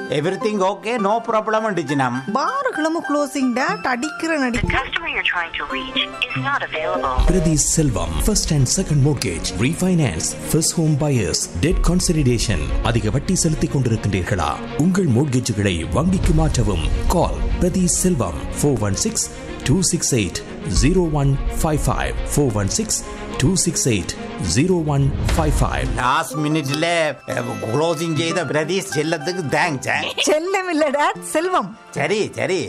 Everything okay no problem டிச்சினம் பார்களும் closing date அடிக்கிற The நடி customer you're trying to reach is not available. Priti Selvam, first and second mortgage, refinance, first home buyers, debt consolidation. அதிக வட்டி செலுத்திக் கொண்டிருக்கின்றீர்களா உங்கள் மோட்கேஜுகளை வங்கிக்கு மாற்றவும் call Prathi Selvam four one six two six eight zero one five five four one six two six eight zero one five five last மினிட்ல closing செய்த பிரதீஷ் செல்லத்துக்கு thanks செல்லம் இல்ல டேட் செல்வம் சரி சரி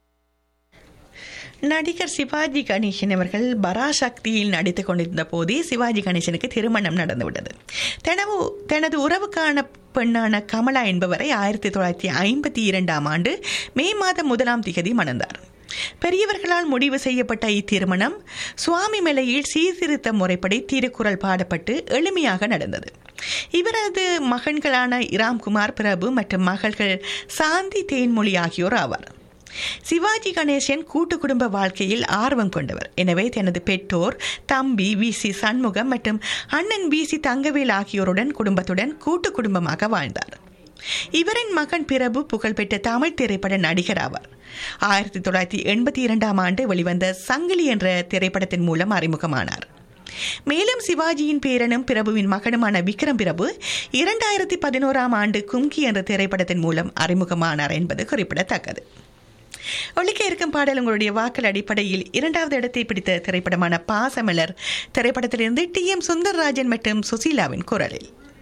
நடிகர் சிவாஜி கணேசன் அவர்கள் பராசக்தியில் நடித்துக் கொண்டிருந்த போதே சிவாஜி கணேசனுக்கு திருமணம் நடந்துவிட்டது தனவு தனது உறவுக்கான பெண்ணான கமலா என்பவரை ஆயிரத்தி தொள்ளாயிரத்தி ஐம்பத்தி இரண்டாம் ஆண்டு மே மாதம் முதலாம் திகதி மணந்தார் பெரியவர்களால் முடிவு செய்யப்பட்ட இத்திருமணம் சுவாமி மலையில் சீர்திருத்த முறைப்படி திருக்குறள் பாடப்பட்டு எளிமையாக நடந்தது இவரது மகன்களான இராம்குமார் பிரபு மற்றும் மகள்கள் சாந்தி தேன்மொழி ஆகியோர் ஆவார் சிவாஜி கணேசன் கூட்டு குடும்ப வாழ்க்கையில் ஆர்வம் கொண்டவர் எனவே தனது பெற்றோர் தம்பி வி சி சண்முகம் மற்றும் அண்ணன் வி சி தங்கவேல் ஆகியோருடன் குடும்பத்துடன் கூட்டு குடும்பமாக வாழ்ந்தார் இவரின் மகன் பிரபு புகழ்பெற்ற தமிழ் திரைப்பட நடிகர் ஆவார் ஆயிரத்தி தொள்ளாயிரத்தி எண்பத்தி இரண்டாம் ஆண்டு வெளிவந்த சங்கிலி என்ற திரைப்படத்தின் மூலம் அறிமுகமானார் மேலும் சிவாஜியின் பேரனும் பிரபுவின் மகனுமான விக்ரம் பிரபு இரண்டாயிரத்தி பதினோராம் ஆண்டு கும்கி என்ற திரைப்படத்தின் மூலம் அறிமுகமானார் என்பது குறிப்பிடத்தக்கது ஒழிக்க இருக்கும் பாடல் உங்களுடைய வாக்கள் அடிப்படையில் இரண்டாவது இடத்தை பிடித்த திரைப்படமான பாசமலர் திரைப்படத்திலிருந்து டி எம் சுந்தர்ராஜன் மற்றும் சுசீலாவின் குரலில்